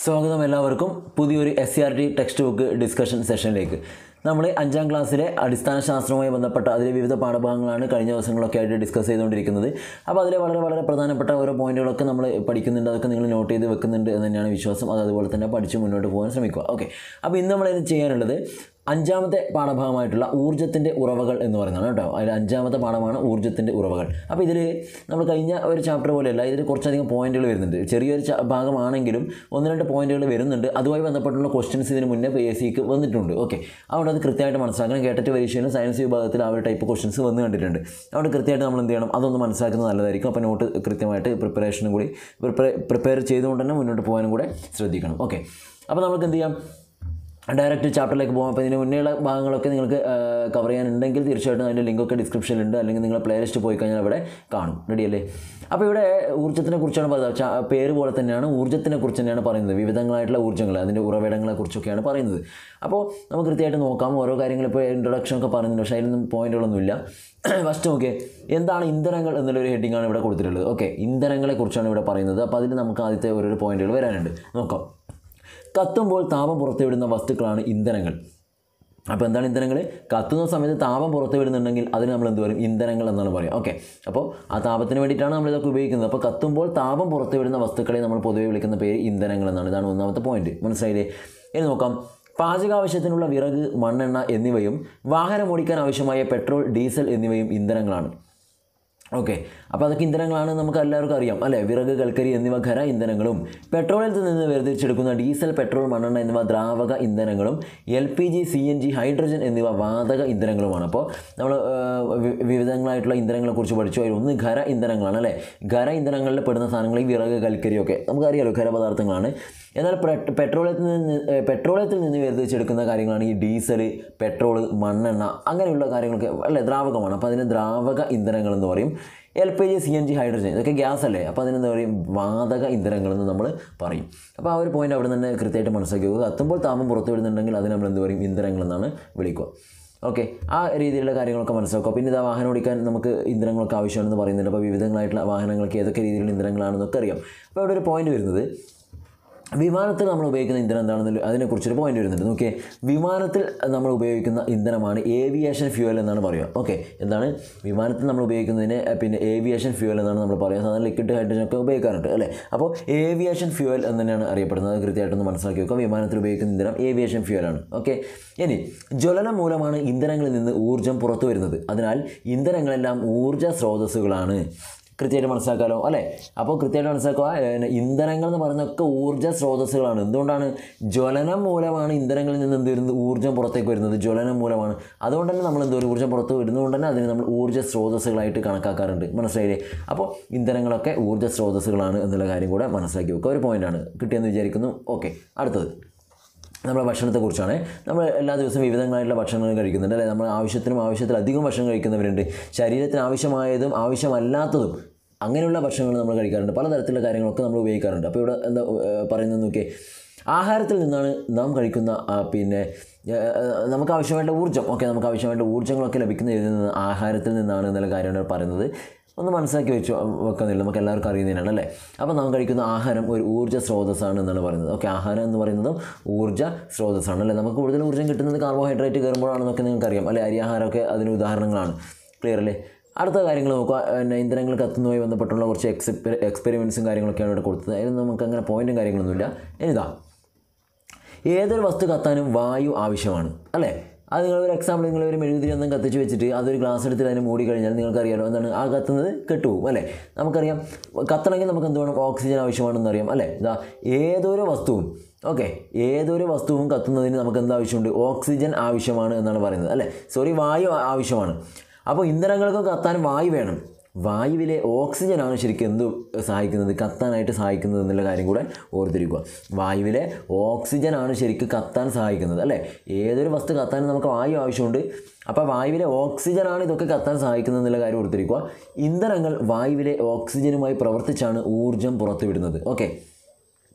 സ്വാഗതം എല്ലാവർക്കും പുതിയൊരു S C R T textbook discussion സെഷനിലേക്ക് നമ്മൾ അഞ്ചാം ക്ലാസ്സിലെ അടിസ്ഥാന ശാസ്ത്രവുമായി ബന്ധപ്പെട്ട അതിലെ വിവിധ പാഠഭാഗങ്ങളാണ് കഴിഞ്ഞ ദിവസങ്ങളൊക്കെ ആയിട്ട് ഡിസ്കസ് ചെയ്തുകൊണ്ടിരിക്കുന്നത് അപ്പോൾ അതിലെ വളരെ വളരെ പ്രധാനപ്പെട്ട ഓരോ പോയിന്റുകളൊക്കെ നമ്മൾ പഠിക്കുന്നുണ്ട് അതൊക്കെ നിങ്ങൾ നോട്ട് ചെയ്ത് വെക്കുന്നുണ്ട് എന്ന് തന്നെയാണ് വിശ്വാസം അത് അതുപോലെ തന്നെ പഠിച്ച് മുന്നോട്ട് പോകാൻ ശ്രമിക്കുക ഓക്കെ അപ്പോൾ ഇന്ന് നമ്മളിത് ചെയ്യാനുള്ളത് അഞ്ചാമത്തെ പാഠഭാഗമായിട്ടുള്ള ഊർജ്ജത്തിൻ്റെ ഉറവകൾ എന്ന് പറയുന്നതാണ് കേട്ടോ അതിൽ അഞ്ചാമത്തെ പാഠമാണ് ഊർജ്ജത്തിൻ്റെ ഉറവകൾ അപ്പോൾ ഇതിൽ നമ്മൾ കഴിഞ്ഞ ഒരു ചാപ്റ്റർ പോലെയല്ല ഇതിൽ കുറച്ചധികം പോയിന്റുകൾ വരുന്നുണ്ട് ചെറിയൊരു ച- ഭാഗമാണെങ്കിലും ഒന്ന് രണ്ട് പോയിന്റുകൾ വരുന്നുണ്ട് അതുമായി ബന്ധപ്പെട്ടുള്ള ക്വസ്റ്റ്യൻസ് ഇതിന് മുന്നേ പി എസ് സിക്ക് വന്നിട്ടുണ്ട് ഓക്കെ അതുകൊണ്ട് അത് കൃത്യമായിട്ട് മനസ്സിലാക്കണം കേട്ടിട്ട് പരീക്ഷയിലും സയൻസ് വിഭാഗത്തിൽ ആ ഒരു ടൈപ്പ് ക്വസ്റ്റ്യൻസ് വന്ന് കണ്ടിട്ടുണ്ട് അതുകൊണ്ട് കൃത്യമായിട്ട് നമ്മൾ എന്ത് ചെയ്യണം അതൊന്ന് മനസ്സിലാക്കുന്നത് നല്ലതായിരിക്കും അപ്പോൾ നോട്ട് കൃത്യമായിട്ട് പ്രിപ്പറേഷനും കൂടി പ്രിപ്പയർ ചെയ്തുകൊണ്ട് തന്നെ മുന്നോട്ട് പോകാനും കൂടെ ശ്രദ്ധിക്കണം ഓക്കെ അപ്പോൾ നമുക്ക് എന്ത് ചെയ്യാം ഡയറക്റ്റ് ചാപ്റ്ററിലേക്ക് പോകാം അപ്പോൾ ഇതിന് മുന്നേയുള്ള ഭാഗങ്ങളൊക്കെ നിങ്ങൾക്ക് കവർ ചെയ്യാനുണ്ടെങ്കിൽ തീർച്ചയായിട്ടും അതിൻ്റെ ലിങ്കൊക്കെ ഡിസ്ക്രിപ്ഷനിലുണ്ട് അല്ലെങ്കിൽ നിങ്ങൾ പ്ലേലിസ്റ്റ് പോയി കഴിഞ്ഞാൽ അവിടെ കാണും റെഡിയല്ലേ അപ്പോൾ ഇവിടെ ഊർജ്ജത്തിനെ കുറിച്ചാണ് പറയുന്നത് ചാ- പേര് പോലെ തന്നെയാണ് ഊർജ്ജത്തിനെ കുറിച്ച് തന്നെയാണ് പറയുന്നത് വിവിധങ്ങളായിട്ടുള്ള ഊർജ്ജങ്ങൾ അതിൻ്റെ ഉറവിടങ്ങളെ കുറിച്ചൊക്കെയാണ് പറയുന്നത് അപ്പോൾ നമുക്ക് കൃത്യമായിട്ട് നോക്കാം ഓരോ കാര്യങ്ങൾ ഇപ്പോൾ ഇൻട്രൊഡക്ഷൻ ഒക്കെ പറയുന്നുണ്ട് പക്ഷേ അതിലൊന്നും പോയിന്റുകളൊന്നുമില്ല ഫസ്റ്റ് നോക്കിയേ എന്താണ് ഇന്ധനങ്ങൾ എന്നുള്ളൊരു ഹെഡിങ്ങാണ് ഇവിടെ കൊടുത്തിട്ടുള്ളത് ഓക്കെ ഇന്ധനങ്ങളെ കുറിച്ചാണ് ഇവിടെ പറയുന്നത് അപ്പോൾ അതിൽ നമുക്ക് ആദ്യത്തെ ഓരോരോ പോയിന്റുകൾ വരാനുണ്ട് നോക്കാം കത്തുമ്പോൾ താപം പുറത്തുവിടുന്ന വസ്തുക്കളാണ് ഇന്ധനങ്ങൾ അപ്പോൾ എന്താണ് ഇന്ധനങ്ങൾ കത്തുന്ന സമയത്ത് താപം പുറത്ത് വിടുന്നുണ്ടെങ്കിൽ അതിന് നമ്മൾ എന്ത് പറയും ഇന്ധനങ്ങൾ എന്നാണ് പറയുക ഓക്കെ അപ്പോൾ ആ താപത്തിന് വേണ്ടിയിട്ടാണ് നമ്മൾ ഇതൊക്കെ ഉപയോഗിക്കുന്നത് അപ്പോൾ കത്തുമ്പോൾ താപം പുറത്ത് വിടുന്ന വസ്തുക്കളെ നമ്മൾ പൊതുവെ വിളിക്കുന്ന പേര് ഇന്ധനങ്ങൾ എന്നാണ് ഇതാണ് ഒന്നാമത്തെ പോയിന്റ് മനസ്സിലായില്ലേ ഇനി നോക്കാം പാചകാവശ്യത്തിനുള്ള വിറക് മണ്ണെണ്ണ എന്നിവയും വാഹനം ഓടിക്കാൻ ആവശ്യമായ പെട്രോൾ ഡീസൽ എന്നിവയും ഇന്ധനങ്ങളാണ് ഓക്കെ അപ്പോൾ അതൊക്കെ ഇന്ധനങ്ങളാണ് നമുക്ക് എല്ലാവർക്കും അറിയാം അല്ലേ വിറക് കൽക്കരി എന്നിവ ഖര ഇന്ധനങ്ങളും പെട്രോളിൽ നിന്ന് വേർതിരിച്ചെടുക്കുന്ന ഡീസൽ പെട്രോൾ മണ്ണെണ്ണ എന്നിവ ദ്രാവക ഇന്ധനങ്ങളും L P G C N G hydrogen എന്നിവ വാതക ഇന്ധനങ്ങളുമാണ് അപ്പോൾ നമ്മൾ വിവിധങ്ങളായിട്ടുള്ള ഇന്ധനങ്ങളെ കുറിച്ച് പഠിച്ചു അതിൽ ഒന്ന് ഖര ഇന്ധനങ്ങളാണ് അല്ലേ ഖര ഇന്ധനങ്ങളിൽ പെടുന്ന സാധനങ്ങൾ ഈ വിറക് കൽക്കരിയൊക്കെ നമുക്കറിയാലോ ഖര പദാർത്ഥങ്ങളാണ് എന്നാൽ പെട്ര- പെട്രോളിയത്തിൽ നിന്ന് ഏഹ് പെട്രോളിയത്തിൽ നിന്ന് വേർതിരിച്ചെടുക്കുന്ന കാര്യങ്ങളാണ് ഈ ഡീസൽ പെട്രോൾ മണ്ണെണ്ണ അങ്ങനെയുള്ള കാര്യങ്ങളൊക്കെ അല്ലേ ദ്രാവകമാണ് അപ്പോൾ അതിന് ദ്രാവക ഇന്ധനങ്ങൾ എന്ന് പറയും L P G C N G hydrogen ഇതൊക്കെ ഗ്യാസ് അല്ലേ അപ്പോൾ അതിനെന്താ പറയും വാതക ഇന്ധനങ്ങൾ എന്ന് നമ്മൾ പറയും അപ്പോൾ ആ ഒരു പോയിന്റ് അവിടെ തന്നെ കൃത്യമായിട്ട് മനസ്സിലാക്കി വെക്കുക കത്തുമ്പോൾ താപം പുറത്തു വിടുന്നുണ്ടെങ്കിൽ അതിന് നമ്മൾ എന്ത് പറയും ഇന്ധനങ്ങൾ എന്നാണ് വിളിക്കുക ഓക്കെ ആ രീതിയിലുള്ള കാര്യങ്ങളൊക്കെ മനസ്സിലാക്കുക പിന്നെ ഇതാ വാഹനം ഓടിക്കാൻ നമുക്ക് ഇന്ധനങ്ങളൊക്കെ ആവശ്യമാണെന്ന് പറയുന്നുണ്ട് അപ്പോൾ വിവിധങ്ങളായിട്ടുള്ള വാഹനങ്ങൾക്ക് ഏതൊക്കെ രീതിയിലുള്ള ഇന്ധനങ്ങളാണെന്നൊക്കെ അറിയാം അപ്പോൾ ഇവിടെ ഒരു പോയിന്റ് വരുന്നത് വിമാനത്തിൽ നമ്മൾ ഉപയോഗിക്കുന്ന ഇന്ധനം എന്താണെന്ന് അതിനെക്കുറിച്ചൊരു പോയിന്റ് വരുന്നുണ്ട് നോക്കിയേ വിമാനത്തിൽ നമ്മൾ ഉപയോഗിക്കുന്ന ഇന്ധനമാണ് ഏവിയേഷൻ ഫ്യൂവൽ എന്നാണ് പറയുക ഓക്കെ എന്താണ് വിമാനത്തിൽ നമ്മൾ ഉപയോഗിക്കുന്നതിന് അഹ് പിന്നെ ഏവിയേഷൻ ഫ്യൂവൽ എന്നാണ് നമ്മൾ പറയുക സാധാരണ ലിക്വിഡ് ഹൈഡ്രജൻ ഒക്കെ ഉപയോഗിക്കാറുണ്ട് അല്ലേ അപ്പോൾ ഏവിയേഷൻ ഫ്യൂവൽ എന്ന് തന്നെയാണ് അറിയപ്പെടുന്നത് അത് കൃത്യമായിട്ടൊന്ന് മനസ്സിലാക്കി വെക്കുക വിമാനത്തിൽ ഉപയോഗിക്കുന്ന ഇന്ധനം ഏവിയേഷൻ ഫ്യൂവലാണ് ഓക്കെ ഇനി ജ്വലനം മൂലമാണ് ഇന്ധനങ്ങളിൽ നിന്ന് ഊർജ്ജം പുറത്തു വരുന്നത് അതിനാൽ ഇന്ധനങ്ങളെല്ലാം ഊർജ്ജ സ്രോതസ്സുകളാണ് കൃത്യമായിട്ട് മനസ്സിലാക്കാമല്ലോ അല്ലേ അപ്പോൾ കൃത്യമായിട്ട് മനസ്സിലാക്കുക ഏഹ് ഇന്ധനങ്ങൾ എന്ന് പറയുന്നതൊക്കെ ഊർജ്ജ സ്രോതസ്സുകളാണ് എന്തുകൊണ്ടാണ് ജ്വലനം മൂലമാണ് ഇന്ധനങ്ങളിൽ നിന്ന് എന്ത് വരുന്നത് ഊർജ്ജം പുറത്തേക്ക് വരുന്നത് ജ്വലനം മൂലമാണ് അതുകൊണ്ട് തന്നെ നമ്മൾ എന്തോ ഒരു ഊർജ്ജം പുറത്ത് വരുന്നതുകൊണ്ട് തന്നെ അതിന് നമ്മൾ ഊർജ്ജ സ്രോതസ്സുകളായിട്ട് കണക്കാക്കാറുണ്ട് മനസ്സിലായില്ലേ അപ്പോൾ ഇന്ധനങ്ങളൊക്കെ ഊർജ്ജ സ്രോതസ്സുകളാണ് എന്നുള്ള കാര്യം കൂടെ മനസ്സിലാക്കി വെക്കുക ഒരു പോയിന്റാണ് കിട്ടിയെന്ന് വിചാരിക്കുന്നു ഓക്കെ അടുത്തത് നമ്മുടെ ഭക്ഷണത്തെക്കുറിച്ചാണ് നമ്മൾ എല്ലാ ദിവസവും വിവിധങ്ങളായിട്ടുള്ള ഭക്ഷണങ്ങൾ കഴിക്കുന്നുണ്ട് അല്ലേ നമ്മൾ ആവശ്യത്തിനും ആവശ്യത്തിലധികം ഭക്ഷണം കഴിക്കുന്നവരുണ്ട് ശരീരത്തിന് ആവശ്യമായതും ആവശ്യമല്ലാത്തതും അങ്ങനെയുള്ള ഭക്ഷണങ്ങൾ നമ്മൾ കഴിക്കാറുണ്ട് പലതരത്തിലുള്ള കാര്യങ്ങളൊക്കെ നമ്മൾ ഉപയോഗിക്കാറുണ്ട് അപ്പോൾ ഇവിടെ എന്താ ഏഹ്, പറയുന്നത് നോക്കിയേ ആഹാരത്തിൽ നിന്നാണ് നാം കഴിക്കുന്ന ആ, പിന്നെ ഏഹ്, നമുക്ക് ആവശ്യമായിട്ടുള്ള ഊർജ്ജം ഓക്കെ നമുക്ക് ആവശ്യമായിട്ടുള്ള ഊർജ്ജങ്ങളൊക്കെ ലഭിക്കുന്നത് ഇതിൽ നിന്ന് ആഹാരത്തിൽ നിന്നാണ് എന്നുള്ള കാര്യമാണ് പറയുന്നത് ഒന്ന് മനസ്സിലാക്കി വെച്ചു വെക്കുന്നില്ല നമുക്ക് എല്ലാവർക്കും അറിയുന്നതിനാണ് അല്ലേ അപ്പോൾ നാം കഴിക്കുന്ന ആഹാരം ഒരു ഊർജ്ജ സ്രോതസ്സാണ് എന്നാണ് പറയുന്നത് ഓക്കെ ആഹാരം എന്ന് പറയുന്നതും ഊർജ്ജ സ്രോതസ്സാണ് അല്ലേ നമുക്ക് കൂടുതൽ ഊർജ്ജം കിട്ടുന്നത് കാർബോഹൈഡ്രേറ്റ് കയറുമ്പോഴാണെന്നൊക്കെ നിങ്ങൾക്കറിയാം അല്ലെ അരിയാഹാരമൊക്കെ അതിന് ഉദാഹരണങ്ങളാണ് ക്ലിയർ അല്ലേ അടുത്ത കാര്യങ്ങൾ നോക്കുക പിന്നെ ഇന്ധനങ്ങൾ കത്തുന്നതുമായി ബന്ധപ്പെട്ടുള്ള കുറച്ച് എക്സ്പെരി എക്സ്പെരിമെൻസും കാര്യങ്ങളൊക്കെയാണ് ഇവിടെ കൊടുത്തത് അതിന് നമുക്ക് അങ്ങനെ പോയിന്റും കാര്യങ്ങളൊന്നുമില്ല ഇനിതാ ഏതൊരു വസ്തു കത്താനും വായു ആവശ്യമാണ് അല്ലേ അത് നിങ്ങൾ ഒരു എക്സാമ്പിൾ നിങ്ങൾ ഒരു മെഴുകുതിരി ഒന്നും കത്തിച്ച് വെച്ചിട്ട് അതൊരു ഗ്ലാസ് എടുത്തിട്ട് അതിന് മൂടി കഴിഞ്ഞാൽ നിങ്ങൾക്കറിയാലോ എന്താണ് ആ കത്തുന്നത് കെട്ടുപോകും അല്ലേ നമുക്കറിയാം കത്തണമെങ്കിൽ നമുക്ക് എന്ത് വേണം ഓക്സിജൻ ആവശ്യമാണെന്ന് അറിയാം അല്ലേ ഇതാ ഏതൊരു വസ്തുവും ഓക്കെ ഏതൊരു വസ്തുവും കത്തുന്നതിന് നമുക്ക് എന്ത് ആവശ്യമുണ്ട് ഓക്സിജൻ ആവശ്യമാണ് എന്നാണ് പറയുന്നത് അല്ലേ സോറി വായു ആ- ആവശ്യമാണ് അപ്പോൾ ഇന്ധനങ്ങൾക്ക് കത്താൻ വായു വേണം വായുവിലെ ഓക്സിജനാണ് ശരിക്കും എന്ത് സഹായിക്കുന്നത് കത്താനായിട്ട് സഹായിക്കുന്നത് എന്നുള്ള കാര്യം കൂടെ ഓർത്തിരിക്കുക വായുവിലെ ഓക്സിജനാണ് ശരിക്കും കത്താൻ സഹായിക്കുന്നത് അല്ലേ ഏതൊരു വസ്തു കത്താൻ നമുക്ക് വായു ആവശ്യമുണ്ട് അപ്പോൾ വായുവിലെ ഓക്സിജനാണ് ഇതൊക്കെ കത്താൻ സഹായിക്കുന്നത് എന്നുള്ള കാര്യം ഓർത്തിരിക്കുക ഇന്ധനങ്ങൾ വായുവിലെ ഓക്സിജനുമായി പ്രവർത്തിച്ചാണ് ഊർജം പുറത്തുവിടുന്നത് ഓക്കെ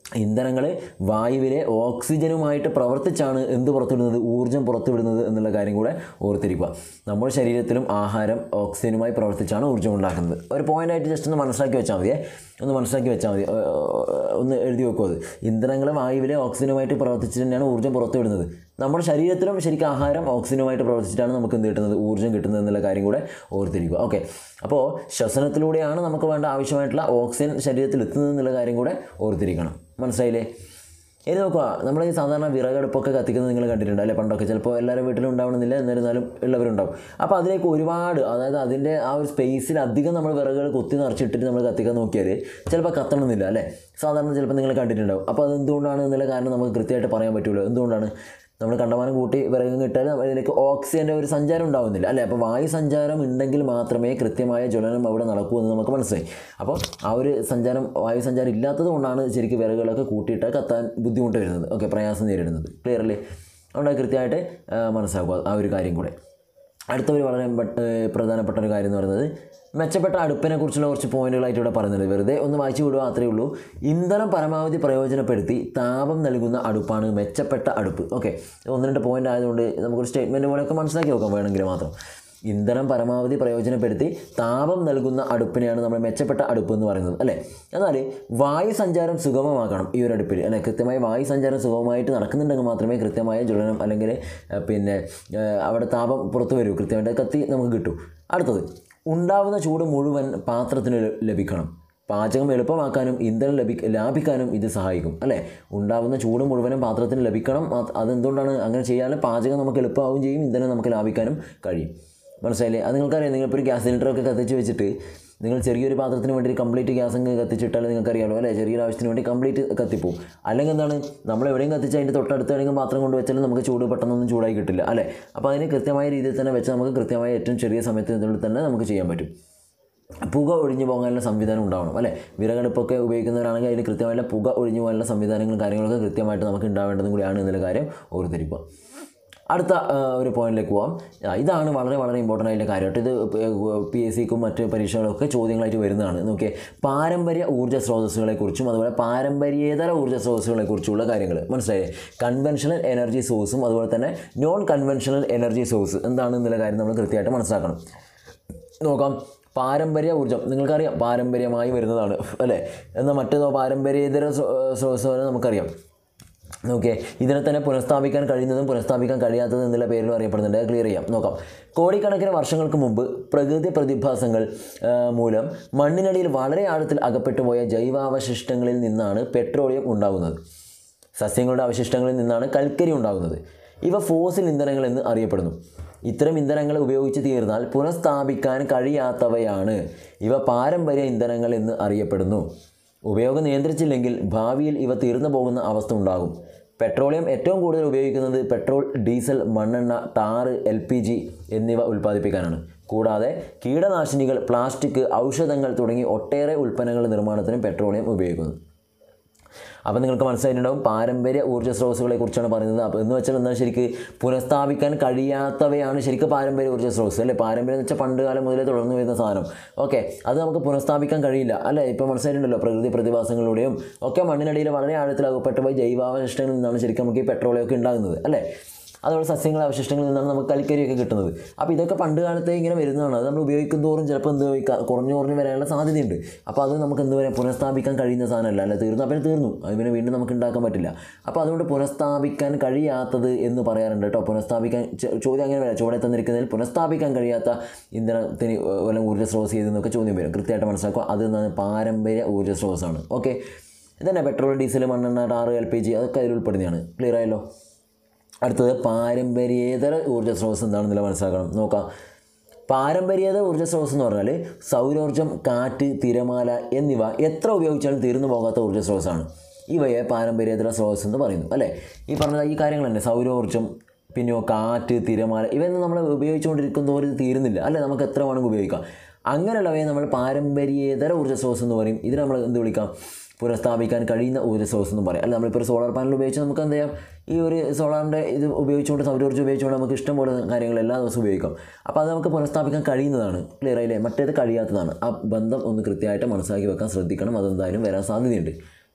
ഇന്ധനങ്ങൾ വായുവിലെ ഓക്സിജനുമായിട്ട് പ്രവർത്തിച്ചാണ് എന്ത് പുറത്തുവിടുന്നത് ഊർജ്ജം പുറത്തുവിടുന്നത് എന്നുള്ള കാര്യം കൂടെ ഓർത്തിരിക്കുക നമ്മുടെ ശരീരത്തിലും ആഹാരം ഓക്സിജനുമായി പ്രവർത്തിച്ചാണ് ഊർജ്ജം ഉണ്ടാക്കുന്നത് ഒരു പോയിൻ്റായിട്ട് ജസ്റ്റ് ഒന്ന് മനസ്സിലാക്കി വെച്ചാൽ മതിയേ ഒന്ന് മനസ്സിലാക്കി വെച്ചാൽ മതി ഏ, ഒന്ന് എഴുതി വെക്കും അത് ഇന്ധനങ്ങൾ വായുവിലെ ഓക്സിജനുമായിട്ട് പ്രവർത്തിച്ചിട്ട് തന്നെയാണ് ഊർജ്ജം പുറത്തുവിടുന്നത് നമ്മുടെ ശരീരത്തിലും ശരിക്കും ആഹാരം ഓക്സിജനുമായിട്ട് പ്രവർത്തിച്ചിട്ടാണ് നമുക്ക് എന്ത് കിട്ടുന്നത് ഊർജ്ജം കിട്ടുന്നത് എന്നുള്ള കാര്യം കൂടെ ഓർത്തിരിക്കുക ഓക്കെ അപ്പോൾ ശ്വസനത്തിലൂടെയാണ് നമുക്ക് വേണ്ട ആവശ്യമായിട്ടുള്ള ഓക്സിജൻ ശരീരത്തിൽ എത്തുന്നത് എന്നുള്ള കാര്യം കൂടെ ഓർത്തിരിക്കണം മനസ്സിലായില്ലേ ഇനി നോക്കുക നമ്മൾ ഈ സാധാരണ വിറകടുപ്പൊക്കെ കത്തിക്കുന്നത് നിങ്ങൾ കണ്ടിട്ടുണ്ട് അല്ലേ പണ്ടൊക്കെ ചിലപ്പോൾ എല്ലാവരും വീട്ടിലും ഉണ്ടാവണമെന്നില്ല എന്നിരുന്നാലും ഉള്ളവരുണ്ടാവും അപ്പോൾ അതിലേക്ക് ഒരുപാട് അതായത് അതിൻ്റെ ആ ഒരു സ്പേസിൽ അധികം നമ്മൾ വിറകുകൾ കുത്തി നിറച്ചിട്ടിട്ട് നമ്മൾ കത്തിക്കാൻ നോക്കിയാൽ ചിലപ്പോൾ കത്തണമെന്നില്ല അല്ലേ സാധാരണ ചിലപ്പോൾ നിങ്ങൾ കണ്ടിട്ടുണ്ടാവും അപ്പോൾ അത് എന്തുകൊണ്ടാണ് എന്നുള്ള കാരണം നമുക്ക് കൃത്യമായിട്ട് പറയാൻ പറ്റുമല്ലോ എന്തുകൊണ്ടാണ് നമ്മൾ കണ്ടമാനം കൂട്ടി വിറകും കിട്ടാൽ അതിലേക്ക് ഓക്സിജൻ്റെ ഒരു സഞ്ചാരം ഉണ്ടാവുന്നില്ല അല്ലേ അപ്പോൾ വായു സഞ്ചാരം ഉണ്ടെങ്കിൽ മാത്രമേ കൃത്യമായ ജ്വലനം അവിടെ നടക്കൂ എന്ന് നമുക്ക് മനസ്സിലായി അപ്പോൾ ആ ഒരു സഞ്ചാരം വായു സഞ്ചാരം ഇല്ലാത്തത് കൊണ്ടാണ് ശരിക്കും വിറകുകളൊക്കെ കൂട്ടിയിട്ട് കത്താൻ ബുദ്ധിമുട്ട് വരുന്നത് ഓക്കെ പ്രയാസം നേരിടുന്നത് ക്ലിയർ അല്ലേ അതുകൊണ്ട് അത് കൃത്യമായിട്ട് ആ, മനസ്സിലാക്കുക ആ ഒരു കാര്യം കൂടെ അടുത്ത ഒരു വളരെ ബ- ഏഹ് പ്രധാനപ്പെട്ട ഒരു കാര്യം എന്ന് പറയുന്നത് മെച്ചപ്പെട്ട അടുപ്പിനെ കുറിച്ചുള്ള കുറച്ച് പോയിന്റുകളായിട്ട് ഇവിടെ പറയുന്നുണ്ട് വെറുതെ ഒന്ന് വായിച്ചു വിടുക മാത്രമേ ഉള്ളൂ ഇന്ധനം പരമാവധി പ്രയോജനപ്പെടുത്തി താപം നൽകുന്ന അടുപ്പാണ് മെച്ചപ്പെട്ട അടുപ്പ് ഓക്കെ ഒന്ന് രണ്ട് പോയിന്റ് ആയതുകൊണ്ട് നമുക്കൊരു സ്റ്റേറ്റ്മെൻറ്റ് പോലെയൊക്കെ മനസ്സിലാക്കി നോക്കാം വേണമെങ്കിൽ മാത്രം ഇന്ധനം പരമാവധി പ്രയോജനപ്പെടുത്തി താപം നൽകുന്ന അടുപ്പിനെയാണ് നമ്മൾ മെച്ചപ്പെട്ട അടുപ്പ് എന്ന് പറയുന്നത് അല്ലേ എന്നാൽ വായു സഞ്ചാരം സുഗമമാക്കണം ഈ ഒരു അടുപ്പിൽ അല്ലെ കൃത്യമായി വായു സഞ്ചാരം സുഗമമായിട്ട് നടക്കുന്നുണ്ടെങ്കിൽ മാത്രമേ കൃത്യമായ ജ്വലനം അല്ലെങ്കിൽ ഏഹ്, പിന്നെ ഏഹ്, അവിടെ താപം പുറത്തു വരൂ കൃത്യമായിട്ട് കത്തി നമുക്ക് കിട്ടും അടുത്തത് ഉണ്ടാവുന്ന ചൂട് മുഴുവൻ പാത്രത്തിന് ല- ലഭിക്കണം പാചകം എളുപ്പമാക്കാനും ഇന്ധനം ലഭി ലാഭിക്കാനും ഇത് സഹായിക്കും അല്ലേ ഉണ്ടാവുന്ന ചൂട് മുഴുവനും പാത്രത്തിന് ലഭിക്കണം അത് അതെന്തുകൊണ്ടാണ് അങ്ങനെ ചെയ്യാൻ പാചകം നമുക്ക് എളുപ്പമാവുകയും ചെയ്യും ഇന്ധനം നമുക്ക് ലാഭിക്കാനും കഴിയും മനസ്സിലായില്ലേ അത് നിങ്ങൾക്കറിയാം നിങ്ങളിപ്പോൾ ഒരു ഗ്യാസ് സിലിണ്ടറൊക്കെ കത്തിച്ച് വെച്ചിട്ട് നിങ്ങൾ ചെറിയൊരു പാത്രത്തിന് വേണ്ടി കംപ്ലീറ്റ് ഗ്യാസ് അങ്ങ് കത്തിച്ചിട്ടാൽ നിങ്ങൾക്കറിയാലോ അല്ലേ ചെറിയൊരു ആവശ്യത്തിന് വേണ്ടി കംപ്ലീറ്റ് കത്തിപ്പോവും അല്ലെങ്കിൽ എന്താണ് നമ്മൾ എവിടെയും കത്തിച്ച് അതിൻ്റെ തൊട്ടടുത്ത് എവിടെയെങ്കിലും പാത്രം കൊണ്ട് വെച്ചാലും നമുക്ക് ചൂട് പെട്ടെന്നൊന്നും ചൂടായി കിട്ടില്ല അല്ലേ അപ്പോൾ അതിന് കൃത്യമായ രീതിയിൽ തന്നെ വെച്ച് നമുക്ക് കൃത്യമായ ഏറ്റവും ചെറിയ സമയത്തിനുള്ളിൽ തന്നെ നമുക്ക് ചെയ്യാൻ പറ്റും പുക ഒഴിഞ്ഞു പോകാനുള്ള സംവിധാനം ഉണ്ടാവണം അല്ലേ വിറകടുപ്പൊക്കെ ഉപയോഗിക്കുന്നവരാണെങ്കിൽ അതിൽ കൃത്യമായിട്ടുള്ള പുക ഒഴിഞ്ഞു പോകാനുള്ള സംവിധാനങ്ങളും കാര്യങ്ങളൊക്കെ കൃത്യമായിട്ട് നമുക്ക് ഉണ്ടാവേണ്ടതും കൂടിയാണ് എന്നുള്ള കാര്യം ഓർത്തിരിക്കുക അടുത്ത ആ, ഒരു പോയിന്റിലേക്ക് പോവാം ആ, ഇതാണ് വളരെ വളരെ ഇമ്പോർട്ടൻ്റ് ആയിട്ടുള്ള കാര്യമായിട്ട് ഇത് പി എസ് സിക്കും മറ്റ് പരീക്ഷകളൊക്കെ ചോദ്യങ്ങളായിട്ട് വരുന്നതാണ് നോക്കിയേ പാരമ്പര്യ ഊർജ്ജ സ്രോതസ്സുകളെക്കുറിച്ചും അതുപോലെ പാരമ്പര്യേതര ഊർജ്ജ സ്രോതസ്സുകളെക്കുറിച്ചുള്ള കാര്യങ്ങൾ മനസ്സിലായേ കൺവെൻഷണൽ എനർജി സോഴ്സും അതുപോലെ തന്നെ നോൺ കൺവെൻഷണൽ എനർജി സോഴ്സ് എന്താണെന്നുള്ള കാര്യം നമ്മൾ കൃത്യമായിട്ട് മനസ്സിലാക്കണം നോക്കാം പാരമ്പര്യ ഊർജ്ജം നിങ്ങൾക്കറിയാം പാരമ്പര്യമായി വരുന്നതാണ് അല്ലേ എന്നാൽ മറ്റേതോ പാരമ്പര്യേതര സ്രോ- സ്രോതസ്സ് പോലെ നമുക്കറിയാം നോക്കിയേ ഇതിനെ തന്നെ പുനഃസ്ഥാപിക്കാൻ കഴിയുന്നതും പുനഃസ്ഥാപിക്കാൻ കഴിയാത്തതും എന്നുള്ള പേരിലും അറിയപ്പെടുന്നുണ്ട് അത് ക്ലിയർ ചെയ്യാം നോക്കാം കോടിക്കണക്കിന് വർഷങ്ങൾക്ക് മുമ്പ് പ്രകൃതി പ്രതിഭാസങ്ങൾ ആ, മൂലം മണ്ണിനടിയിൽ വളരെ ആഴത്തിൽ അകപ്പെട്ടു പോയ ജൈവാവശിഷ്ടങ്ങളിൽ നിന്നാണ് പെട്രോളിയം ഉണ്ടാകുന്നത് സസ്യങ്ങളുടെ അവശിഷ്ടങ്ങളിൽ നിന്നാണ് കൽക്കരി ഉണ്ടാകുന്നത് ഇവ ഫോസിൽ ഇന്ധനങ്ങൾ എന്ന് അറിയപ്പെടുന്നു ഇത്തരം ഇന്ധനങ്ങൾ ഉപയോഗിച്ച് തീർന്നാൽ പുനഃസ്ഥാപിക്കാൻ കഴിയാത്തവയാണ് ഇവ പാരമ്പര്യ ഇന്ധനങ്ങൾ എന്ന് അറിയപ്പെടുന്നു ഉപയോഗം നിയന്ത്രിച്ചില്ലെങ്കിൽ ഭാവിയിൽ ഇവ തീർന്നു പോകുന്ന അവസ്ഥ ഉണ്ടാകും പെട്രോളിയം ഏറ്റവും കൂടുതൽ ഉപയോഗിക്കുന്നത് പെട്രോൾ ഡീസൽ മണ്ണെണ്ണ ടാറ് എൽ പി ജി എന്നിവ ഉൽപ്പാദിപ്പിക്കാനാണ് കൂടാതെ കീടനാശിനികൾ പ്ലാസ്റ്റിക് ഔഷധങ്ങൾ തുടങ്ങി ഒട്ടേറെ ഉൽപ്പന്നങ്ങളുടെ നിർമ്മാണത്തിനും പെട്രോളിയം ഉപയോഗിക്കുന്നു അപ്പോൾ നിങ്ങൾക്ക് മനസ്സിലായിട്ടുണ്ടാവും പാരമ്പര്യ ഊർജ്ജ സ്രോതസ്സുകളെ കുറിച്ചാണ് പറയുന്നത് അപ്പോൾ എന്ന് വെച്ചാൽ എന്നാൽ ശരിക്ക് പുനഃസ്ഥാപിക്കാൻ കഴിയാത്തവയാണ് ശരിക്കും പാരമ്പര്യ ഊർജ്ജ സ്രോതസ്സ് അല്ലേ പാരമ്പര്യം എന്ന് വെച്ചാൽ പണ്ട് കാലം മുതലേ തുടർന്ന് വരുന്ന സാധനം ഓക്കെ അത് നമുക്ക് പുനഃസ്ഥാപിക്കാൻ കഴിയില്ല അല്ലേ ഇപ്പോൾ മനസ്സിലായിട്ടുണ്ടല്ലോ പ്രകൃതി പ്രതിഭാസങ്ങളിലൂടെയും ഒക്കെ മണ്ണിനടിയിൽ വളരെ ആഴത്തിൽ അകപ്പെട്ടു പോയി ജൈവാവശിഷ്ടങ്ങളിൽ നിന്നാണ് ശരിക്കും നമുക്ക് ഈ പെട്രോളിയം ഉണ്ടാകുന്നത് അല്ലേ അതുപോലെ സസ്യങ്ങളെ അവശിഷ്ടങ്ങളിൽ നിന്നാണ് നമുക്ക് കൽക്കരിയൊക്കെ കിട്ടുന്നത് അപ്പോൾ ഇതൊക്കെ പണ്ട് കാലത്തെ ഇങ്ങനെ വരുന്നതാണ് അത് നമ്മൾ ഉപയോഗിക്കും തോറും ചിലപ്പോൾ എന്ത് ഉപയോഗിക്കുക കുറഞ്ഞു കുറഞ്ഞു വരാനുള്ള സാധ്യതയുണ്ട് അപ്പോൾ അത് നമുക്ക് എന്ത് പറയാം പുനഃസ്ഥാപിക്കാൻ കഴിയുന്ന സാധനമല്ല അല്ല തീർന്നു അപ്പം തീർന്നു അത് പിന്നെ വീണ്ടും നമുക്ക് ഉണ്ടാക്കാൻ പറ്റില്ല അപ്പോൾ അതുകൊണ്ട് പുനഃസ്ഥാപിക്കാൻ കഴിയാത്തത് എന്ന് പറയാറുണ്ട് കേട്ടോ പുനഃസ്ഥാപിക്കാൻ ചോ- ചോദ്യം അങ്ങനെ വരാം ചുവടെ തന്നിരിക്കുന്നതിൽ പുനഃസ്ഥാപിക്കാൻ കഴിയാത്ത ഇന്ധനത്തിന് വല്ല ഊർജ്ജ സ്രോതസ് ചെയ്തെന്നൊക്കെ ചോദ്യം വരും കൃത്യമായിട്ട് മനസ്സിലാക്കുക അത് എന്താണ് പാരമ്പര്യ ഊർജ്ജ സ്രോതസ്സാണ് ഓക്കെ ഇതന്നെ പെട്രോൾ ഡീസൽ മണ്ണെണ്ണ ടാറ് എൽ പി ജി അതൊക്കെ അതിൽ ഉൾപ്പെടുന്നതാണ് ക്ലിയർ ആയല്ലോ അടുത്തത് പാരമ്പര്യേതര ഊർജ്ജ സ്രോതസ് എന്താണെന്നുള്ള മനസ്സിലാക്കണം നോക്കാം പാരമ്പര്യേതര ഊർജ്ജ സ്രോതസ് എന്ന് പറഞ്ഞാൽ സൗരോർജ്ജം കാറ്റ് തിരമാല എന്നിവ എത്ര ഉപയോഗിച്ചാലും തീർന്നു പോകാത്ത ഊർജ്ജ സ്രോതസ്സാണ് ഇവയെ പാരമ്പര്യേതര സ്രോതസ് എന്ന് പറയുന്നു അല്ലേ ഈ പറഞ്ഞ ഈ കാര്യങ്ങൾ തന്നെ സൗരോർജ്ജം പിന്നെയോ കാറ്റ് തിരമാല ഇവയൊന്നും നമ്മൾ ഉപയോഗിച്ചുകൊണ്ടിരിക്കുന്നവർ ഇത് തീരുന്നില്ല അല്ലേ നമുക്ക് എത്ര വേണമെങ്കിൽ ഉപയോഗിക്കാം അങ്ങനെയുള്ളവയെ നമ്മൾ പാരമ്പര്യേതര ഊർജ്ജ സ്രോതസ് എന്ന് പറയും ഇതിനെ നമ്മൾ എന്ത് വിളിക്കാം പുനഃസ്ഥാപിക്കാൻ കഴിയുന്ന ഊർജ്ജ സ്രോതസ് എന്നും പറയാം അല്ല നമ്മളിപ്പോൾ ഒരു സോളാർ പാനൽ ഉപയോഗിച്ച് നമുക്ക് എന്ത് ചെയ്യാം ഈ ഒരു സോളാറിൻ്റെ ഇത് ഉപയോഗിച്ചുകൊണ്ട് സൗരോർജ്ജം ഉപയോഗിച്ചുകൊണ്ട് നമുക്ക് ഇഷ്ടംപോലെ കാര്യങ്ങൾ എല്ലാ ദിവസവും ഉപയോഗിക്കാം അപ്പോൾ അത് നമുക്ക് പുനഃസ്ഥാപിക്കാൻ കഴിയുന്നതാണ് ക്ലിയർ ആയില്ലേ മറ്റേത് കഴിയാത്തതാണ് ആ ബന്ധം ഒന്ന് കൃത്യമായിട്ട് മനസ്സിലാക്കി വെക്കാൻ ശ്രദ്ധിക്കണം അതെന്തായാലും വരാൻ സാധ്യതയുണ്ട്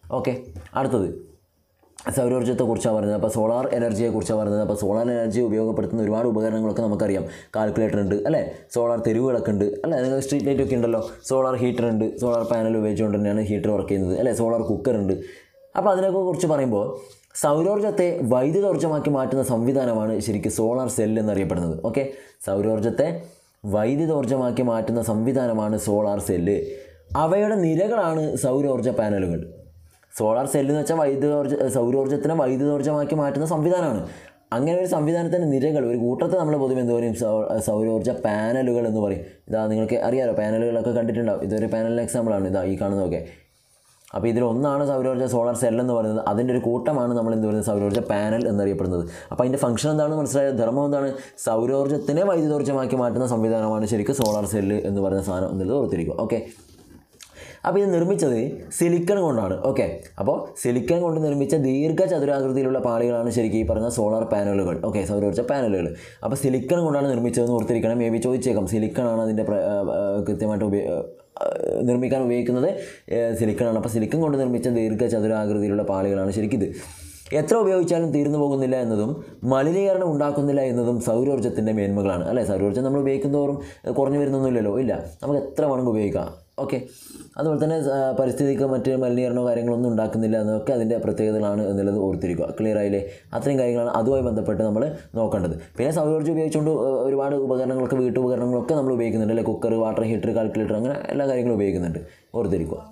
ഓക്കെ അടുത്തത് സൗരോർജ്ജത്തെക്കുറിച്ചാണ് പറയുന്നത് അപ്പോൾ സോളാർ എനർജിയെക്കുറിച്ചാണ് പറയുന്നത് അപ്പോൾ സോളാർ എനർജി ഉപയോഗപ്പെടുത്തുന്ന ഒരുപാട് ഉപകരണങ്ങളൊക്കെ നമുക്കറിയാം കാൽക്കുലേറ്റർ ഉണ്ട് അല്ലേ സോളാർ തെരുവുകളൊക്കെ ഉണ്ട് അല്ലേ നിങ്ങൾ സ്ട്രീറ്റ് ലൈറ്റ് ഒക്കെ ഉണ്ടല്ലോ സോളാർ ഹീറ്റർ ഉണ്ട് സോളാർ പാനൽ ഉപയോഗിച്ചുകൊണ്ട് തന്നെയാണ് ഹീറ്റർ വർക്ക് ചെയ്യുന്നത് അല്ലേ സോളാർ കുക്കർ ഉണ്ട് അപ്പോൾ അതിനൊക്കെ കുറിച്ച് പറയുമ്പോൾ സൗരോർജ്ജത്തെ വൈദ്യുതോർജ്ജമാക്കി മാറ്റുന്ന സംവിധാനമാണ് ശരിക്കും സോളാർ സെൽ എന്നറിയപ്പെടുന്നത് ഓക്കെ സൗരോർജ്ജത്തെ വൈദ്യുതോർജ്ജമാക്കി മാറ്റുന്ന സംവിധാനമാണ് സോളാർ സെല്ല് അവയുടെ നിരകളാണ് സൗരോർജ്ജ പാനലുകൾ സോളാർ സെല്ല് എന്ന് വെച്ചാൽ വൈദ്യുതോർജ്ജ സൗരോർജ്ജത്തിനെ വൈദ്യുതോർജ്ജമാക്കി മാറ്റുന്ന സംവിധാനമാണ് അങ്ങനെ ഒരു സംവിധാനത്തിൻ്റെ നിരകൾ ഒരു കൂട്ടത്തെ നമ്മൾ പൊതുവെ എന്ത് പറയും സൗ സൗരോർജ്ജ പാനലുകൾ എന്ന് പറയും ഇതാ നിങ്ങൾക്ക് അറിയാലോ പാനലുകളൊക്കെ കണ്ടിട്ടുണ്ടാവും ഇതൊരു പാനലിൻ്റെ എക്സാമ്പിളാണ് ഇതാ ഈ കാണുന്നതൊക്കെ അപ്പോൾ ഇതിലൊന്നാണ് സൗരോർജ്ജ സോളാർ സെൽ എന്ന് പറയുന്നത് അതിൻ്റെ ഒരു കൂട്ടമാണ് നമ്മൾ എന്ത് പറയുന്നത് സൗരോർജ്ജ പാനൽ എന്നറിയപ്പെടുന്നത് അപ്പോൾ അതിൻ്റെ ഫംഗ്ഷൻ എന്താണെന്ന് മനസ്സിലായത് ധർമ്മം എന്താണ് സൗരോർജ്ജത്തിനെ വൈദ്യുതോർജ്ജമാക്കി മാറ്റുന്ന സംവിധാനമാണ് ശരിക്കും സോളാർ സെല്ല് എന്ന് പറയുന്ന സാധനം എന്നുള്ളത് ഓർത്തിരിക്കും ഓക്കെ അപ്പോൾ ഇത് നിർമ്മിച്ചത് സിലിക്കൺ കൊണ്ടാണ് ഓക്കെ അപ്പോൾ സിലിക്കൺ കൊണ്ട് നിർമ്മിച്ച ദീർഘചതുരാകൃതിയിലുള്ള പാളികളാണ് ശരിക്കും ഈ പറഞ്ഞ സോളാർ പാനലുകൾ ഓക്കെ സൗരോർജ്ജ പാനലുകൾ അപ്പോൾ സിലിക്കൺ കൊണ്ടാണ് നിർമ്മിച്ചതെന്ന് ഓർത്തിരിക്കണം മേ ബി ചോദിച്ചേക്കാം സിലിക്കൺ ആണ് അതിൻ്റെ പ്ര- ആ, ആ, കൃത്യമായിട്ട് ഉപയോഗ നിർമ്മിക്കാൻ ഉപയോഗിക്കുന്നത് സിലിക്കണാണ് അപ്പോൾ സിലിക്കൺ കൊണ്ട് നിർമ്മിച്ച ദീർഘചതുരാകൃതിയിലുള്ള പാളികളാണ് ശരിക്കും ഇത് എത്ര ഉപയോഗിച്ചാലും തീർന്നു പോകുന്നില്ല എന്നതും മലിനീകരണം ഉണ്ടാക്കുന്നില്ല എന്നതും സൗരോർജ്ജത്തിൻ്റെ മേന്മകളാണ് അല്ലേ സൗരോർജ്ജം നമ്മൾ ഉപയോഗിക്കുന്നതോറും കുറഞ്ഞു വരുന്നൊന്നുമില്ലല്ലോ ഇല്ല നമുക്ക് എത്ര വേണമെങ്കിൽ ഉപയോഗിക്കാം ഓക്കെ അതുപോലെ തന്നെ ആ, പരിസ്ഥിതിക്ക് മറ്റ് മലിനീകരണമോ കാര്യങ്ങളൊന്നും ഉണ്ടാക്കുന്നില്ല എന്നതൊക്കെ അതിൻ്റെ പ്രത്യേകതകളാണ് എന്നുള്ളത് ഓർത്തിരിക്കുക ക്ലിയർ ആയില്ലേ അത്രയും കാര്യങ്ങളാണ് അതുമായി ബന്ധപ്പെട്ട് നമ്മൾ നോക്കേണ്ടത് പിന്നെ സൗരോർജ്ജം ഉപയോഗിച്ചുകൊണ്ട് ആ, ഒരുപാട് ഉപകരണങ്ങളൊക്കെ വീട്ടുപകരണങ്ങളൊക്കെ നമ്മൾ ഉപയോഗിക്കുന്നുണ്ട് അല്ലേ കുക്കർ വാട്ടർ ഹീറ്റർ കാൽക്കുലേറ്റർ അങ്ങനെ എല്ലാ കാര്യങ്ങളും ഉപയോഗിക്കുന്നുണ്ട് ഓർത്തിരിക്കുക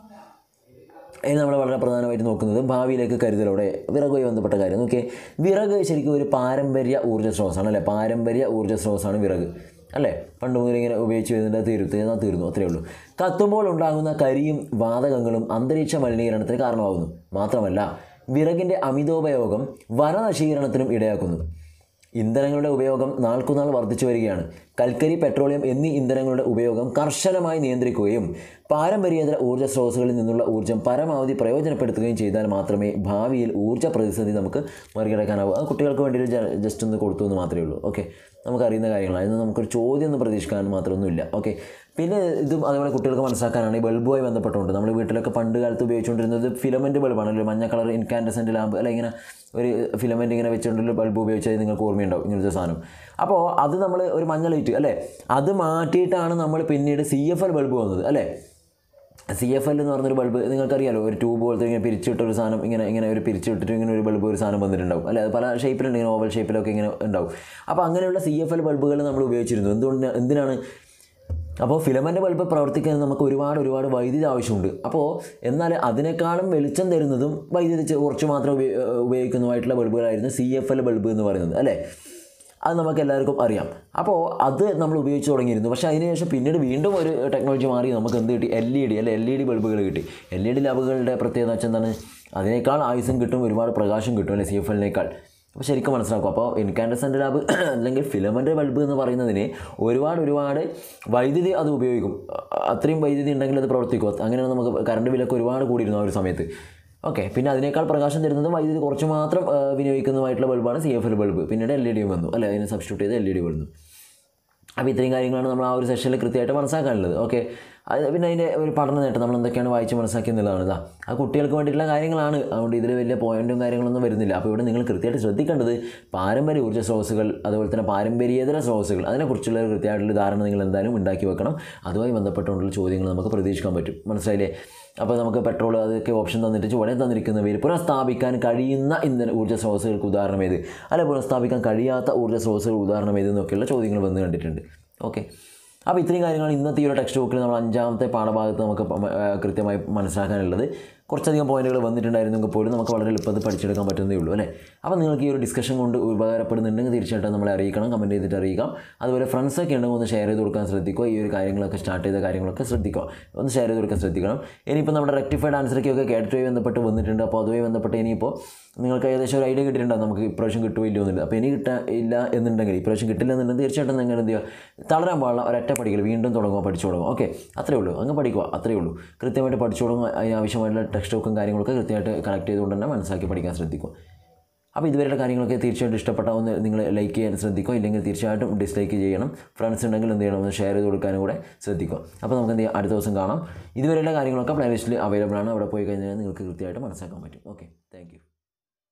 ഇനി നമ്മൾ വളരെ പ്രധാനമായിട്ട് നോക്കുന്നത് ഭാവിയിലേക്ക് കരുതലോടെ വിറകുമായി ബന്ധപ്പെട്ട കാര്യം നോക്കിയേ വിറക് ശരിക്കും ഒരു പാരമ്പര്യ ഊർജ്ജ സ്രോതസ്സാണ് അല്ലേ പാരമ്പര്യ ഊർജ്ജ സ്രോതസ്സാണ് വിറക് അല്ലേ പണ്ട് മുതൽ ഇങ്ങനെ ഉപയോഗിച്ച് വരുന്നുണ്ട് തീരും തീർന്നാൽ തീർന്നു അത്രയേ ഉള്ളൂ കത്തുമ്പോൾ ഉണ്ടാകുന്ന കരിയും വാതകങ്ങളും അന്തരീക്ഷ മലിനീകരണത്തിന് കാരണമാകുന്നു മാത്രമല്ല വിറകിൻ്റെ അമിതോപയോഗം വനനശീകരണത്തിനും ഇടയാക്കുന്നു ഇന്ധനങ്ങളുടെ ഉപയോഗം നാൾക്കുനാൾ വർദ്ധിച്ചു വരികയാണ് കൽക്കരി പെട്രോളിയം എന്നീ ഇന്ധനങ്ങളുടെ ഉപയോഗം കർശനമായി നിയന്ത്രിക്കുകയും പാരമ്പര്യേതര ഊർജ്ജ സ്രോതസ്സുകളിൽ നിന്നുള്ള ഊർജ്ജം പരമാവധി പ്രയോജനപ്പെടുത്തുകയും ചെയ്താൽ മാത്രമേ ഭാവിയിൽ ഊർജ്ജ പ്രതിസന്ധി നമുക്ക് മറികടക്കാനാവൂ അത് കുട്ടികൾക്ക് വേണ്ടി ഒരു ജ- ജസ്റ്റ് ഒന്ന് കൊടുത്തു എന്ന് മാത്രമേ ഉള്ളൂ ഓക്കെ നമുക്കറിയുന്ന കാര്യങ്ങളാണ് അതിന് നമുക്കൊരു ചോദ്യം ഒന്ന് പ്രതീക്ഷിക്കാൻ മാത്രമൊന്നുമില്ല ഓക്കെ പിന്നെ ഇതും അതേപോലെ കുട്ടികൾക്ക് മനസ്സിലാക്കാനാണ് ഈ ബൾബുമായി ബന്ധപ്പെട്ടുകൊണ്ട് നമ്മൾ വീട്ടിലൊക്കെ പണ്ട് കാലത്ത് ഉപയോഗിച്ചുകൊണ്ടിരുന്നത് ഫിലമെൻറ്റ് ബൾബാണല്ലോ മഞ്ഞ കളർ ഇൻകാൻഡസെൻറ്റ് ലാമ്പ് അല്ല ഇങ്ങനെ ഒരു ഫിലമെൻറ്റ് ഇങ്ങനെ വെച്ചുകൊണ്ടുള്ള ബൾബ് ഉപയോഗിച്ചാൽ നിങ്ങൾക്ക് ഓർമ്മയുണ്ടാവും ഇങ്ങനത്തെ സാധനം അപ്പോൾ അത് നമ്മൾ ഒരു മഞ്ഞ ലൈറ്റ് അല്ലേ അത് മാറ്റിയിട്ടാണ് നമ്മൾ പിന്നീട് സി എഫ് എൽ ബൾബ് വന്നത് അല്ലേ സി എഫ് എൽ എന്ന് പറഞ്ഞൊരു ബൾബ് നിങ്ങൾക്കറിയാലോ ഒരു ട്യൂബ് പോലത്തെ ഇങ്ങനെ പിരിച്ചിട്ട ഒരു സാധനം ഇങ്ങനെ ഇങ്ങനെ ഒരു പിരിച്ചിട്ടിട്ട് ഇങ്ങനെ ഒരു ബൾബ് ഒരു സാധനം വന്നിട്ടുണ്ടാവും അല്ലേ അത് പല ഷേപ്പിലുണ്ട് ഇങ്ങനെ ഓവൽ ഷേപ്പിലൊക്കെ ഇങ്ങനെ ഉണ്ടാവും അപ്പോൾ അങ്ങനെയുള്ള സി എഫ് എൽ ബൾബുകൾ നമ്മൾ ഉപയോഗിച്ചിരുന്നു എന്തുകൊണ്ട് എന്തിനാണ് അപ്പോൾ ഫിലമെൻ്റ് ബൾബ് പ്രവർത്തിക്കാൻ നമുക്ക് ഒരുപാട് ഒരുപാട് വൈദ്യുതി ആവശ്യമുണ്ട് അപ്പോൾ എന്നാൽ അതിനേക്കാളും വെളിച്ചം തരുന്നതും വൈദ്യുതി ചെ- കുറച്ച് മാത്രം ഉപയോ- ഏഹ് ഉപയോഗിക്കുന്നതുമായിട്ടുള്ള ബൾബുകളായിരുന്നു സി എഫ് എൽ ബൾബ് എന്ന് പറയുന്നത് അല്ലേ അത് നമുക്ക് എല്ലാവർക്കും അറിയാം അപ്പോൾ അത് നമ്മൾ ഉപയോഗിച്ച് തുടങ്ങിയിരുന്നു പക്ഷേ അതിനുശേഷം പിന്നീട് വീണ്ടും ഒരു ടെക്നോളജി മാറി നമുക്ക് എന്ത് കിട്ടി എൽ ഇ ഡി അല്ലെ എൽ ഇ ഡി ബൾബുകൾ കിട്ടി എൽ ഇ ഡി ലാബുകളുടെ പ്രത്യേകത വെച്ചാൽ എന്താണ് അതിനേക്കാൾ ആയുസും കിട്ടും ഒരുപാട് പ്രകാശം കിട്ടും അല്ലേ സി എഫ് എല്ലിനേക്കാൾ അപ്പോൾ ശരിക്കും മനസ്സിലാക്കും അപ്പോൾ ഇൻകാൻഡസെൻ്റ് ലാബ് അല്ലെങ്കിൽ ഫിലമെൻ്റ് ബൾബ് എന്ന് പറയുന്നതിന് ഒരുപാട് ഒരുപാട് വൈദ്യുതി അത് ഉപയോഗിക്കും അ- അത്രയും വൈദ്യുതി ഉണ്ടെങ്കിൽ അത് പ്രവർത്തിക്കും അങ്ങനെയാണ് നമുക്ക് കറണ്ട് ബില്ലൊക്കെ ഒരുപാട് കൂടിയിരുന്നു ആ ഒരു സമയത്ത് ഓക്കെ പിന്നെ അതിനേക്കാൾ പ്രകാശം തരുന്നതും വൈദ്യുതി കുറച്ച് മാത്രം ആ, വിനിയോഗിക്കുന്നതുമായിട്ടുള്ള ബൾബാണ് സി എഫ് എൽ ബൾബ് പിന്നീട് എൽ ഇ ഡി വന്നു അല്ലെ അതിനെ സബ്സ്റ്റിറ്റ്യൂട്ട് ചെയ്ത് എൽ ഇ ഡി വന്നു അപ്പോൾ ഇത്രയും കാര്യങ്ങളാണ് നമ്മൾ ആ ഒരു സെഷനിൽ കൃത്യമായിട്ട് മനസ്സിലാക്കാനുള്ളത് ഓക്കെ അത് പിന്നെ അതിൻ്റെ ഒരു പഠന നേട്ടം നമ്മൾ എന്തൊക്കെയാണ് വായിച്ച് മനസ്സിലാക്കി എന്നുള്ളതാണ് ഇതാ ആ കുട്ടികൾക്ക് വേണ്ടിയിട്ടുള്ള കാര്യങ്ങളാണ് അതുകൊണ്ട് ഇതിൽ വലിയ പോയിന്റും കാര്യങ്ങളൊന്നും വരുന്നില്ല അപ്പോൾ ഇവിടെ നിങ്ങൾ കൃത്യമായിട്ട് ശ്രദ്ധിക്കേണ്ടത് പാരമ്പര്യ ഊർജ്ജ സ്രോതസ്സുകൾ അതുപോലെ തന്നെ പാരമ്പര്യേതര സ്രോതസ്സുകൾ അതിനെക്കുറിച്ചുള്ള ഒരു കൃത്യമായിട്ടുള്ള ധാരണ നിങ്ങൾ എന്തായാലും ഉണ്ടാക്കി വെക്കണം അതുമായി ബന്ധപ്പെട്ടുകൊണ്ടുള്ള ചോദ്യങ്ങൾ നമുക്ക് പ്രതീക്ഷിക്കാൻ പറ്റും മനസ്സിലായില്ലേ അപ്പോൾ നമുക്ക് പെട്രോൾ അതൊക്കെ ഓപ്ഷൻ തന്നിട്ട് ചുവടെ തന്നിരിക്കുന്നവയിൽ പുനഃസ്ഥാപിക്കാൻ കഴിയുന്ന ഇന്ധന ഊർജ്ജ സ്രോതസ്സുകൾക്ക് ഉദാഹരണം ഏത് അല്ലെ പുനഃസ്ഥാപിക്കാൻ കഴിയാത്ത ഊർജ്ജ സ്രോതസ്സുകൾ ഉദാഹരണം ഏത് എന്നൊക്കെയുള്ള ചോദ്യങ്ങൾ വന്ന് കണ്ടിട്ടുണ്ട് ഓക്കെ അപ്പോൾ ഇത്രയും കാര്യങ്ങളാണ് ഇന്നത്തെ ഈ ഒരു ടെക്സ്റ്റ് ബുക്കിൽ നമ്മൾ അഞ്ചാമത്തെ പാഠഭാഗത്ത് നമുക്ക് പ- ആ, കൃത്യമായി മനസ്സിലാക്കാനുള്ളത് കുറച്ചധികം പോയിന്റുകൾ വന്നിട്ടുണ്ടായിരുന്നെങ്കിൽ പോലും നമുക്ക് വളരെ എളുപ്പത്തിൽ പഠിച്ചെടുക്കാൻ പറ്റുന്നതേ ഉള്ളൂ അല്ലേ അപ്പോൾ നിങ്ങൾക്ക് ഈ ഒരു ഡിസ്കഷൻ കൊണ്ട് ഉപകാരപ്പെടുന്നുണ്ടെങ്കിൽ തീർച്ചയായിട്ടും നമ്മളെ അറിയിക്കണം കമൻറ്റ് ചെയ്തിട്ട് അറിയിക്കാം അതുപോലെ ഫ്രണ്ട്സൊക്കെ ഉണ്ടെങ്കിൽ ഒന്ന് ഷെയർ ചെയ്ത് കൊടുക്കാൻ ശ്രദ്ധിക്കുക ഈ ഒരു കാര്യങ്ങളൊക്കെ സ്റ്റാർട്ട് ചെയ്ത കാര്യങ്ങളൊക്കെ ശ്രദ്ധിക്കുക ഒന്ന് ഷെയർ ചെയ്ത് കൊടുക്കാൻ ശ്രദ്ധിക്കണം ഇനിയിപ്പോൾ നമ്മുടെ റെക്ടിഫൈഡ് ആൻസറൊക്കെ കേട്ടിട്ടുമായി ബന്ധപ്പെട്ട് വന്നിട്ടുണ്ട് അപ്പോൾ അതുമായി ബന്ധപ്പെട്ട് ഇനിയിപ്പോൾ നിങ്ങൾക്ക് ഏകദേശം ഒരു ഐഡിയ കിട്ടിയിട്ടുണ്ടാവും നമുക്ക് ഇപ്രാവശ്യം കിട്ടുമോ ഇല്ലയോ എന്നുള്ളത് അപ്പോൾ ഇനി കിട്ടാൻ ഇല്ല എന്നുണ്ടെങ്കിൽ ഇപ്രാവശ്യം കിട്ടില്ല എന്നുണ്ടെങ്കിൽ തീർച്ചയായിട്ടും നിങ്ങൾ എന്ത് ചെയ്യുക തളരാൻ പാടില്ല ഒരൊറ്റ പഠിക്കൽ വീണ്ടും തുടങ്ങുക പഠിച്ചു തുടങ്ങുക ഓക്കെ അത്രേ ഉള്ളൂ അങ്ങ് പഠിക്കുക അത്രേ ഉള്ളൂ കൃത്യമായിട്ട് പഠിച്ചു തുടങ്ങുക അതിന് ആവശ്യമായിട്ടുള്ള ടെക്സ്റ്റ് ബുക്കും കാര്യങ്ങളൊക്കെ കൃത്യമായിട്ട് കളക്ട് ചെയ്തുകൊണ്ട് തന്നെ മനസ്സിലാക്കി പഠിക്കാൻ ശ്രദ്ധിക്കുക അപ്പോൾ ഇതുവരെയുള്ള കാര്യങ്ങളൊക്കെ തീർച്ചയായിട്ടും ഇഷ്ടപ്പെട്ട ഒന്ന് നിങ്ങൾ ലൈക്ക് ചെയ്യാൻ ശ്രദ്ധിക്കുക ഇല്ലെങ്കിൽ തീർച്ചയായിട്ടും ഡിസ്ലൈക്ക് ചെയ്യണം ഫ്രണ്ട്സ് ഉണ്ടെങ്കിൽ എന്ത് ചെയ്യണം ഒന്ന് ഷെയർ ചെയ്ത് കൊടുക്കാനും കൂടെ ശ്രദ്ധിക്കുക അപ്പോൾ നമുക്ക് എന്ത് ചെയ്യാം അടുത്ത ദിവസം കാണാം ഇതുവരെയുള്ള കാര്യങ്ങളൊക്കെ പ്ലേലിസ്റ്റിൽ അവൈലബിൾ ആണ് അവിടെ പോയി കഴിഞ്ഞാൽ നിങ്ങൾക്ക് കൃത്യമായിട്ട് മനസ്സിലാക്കാൻ പറ്റും ഓക്കെ താങ്ക്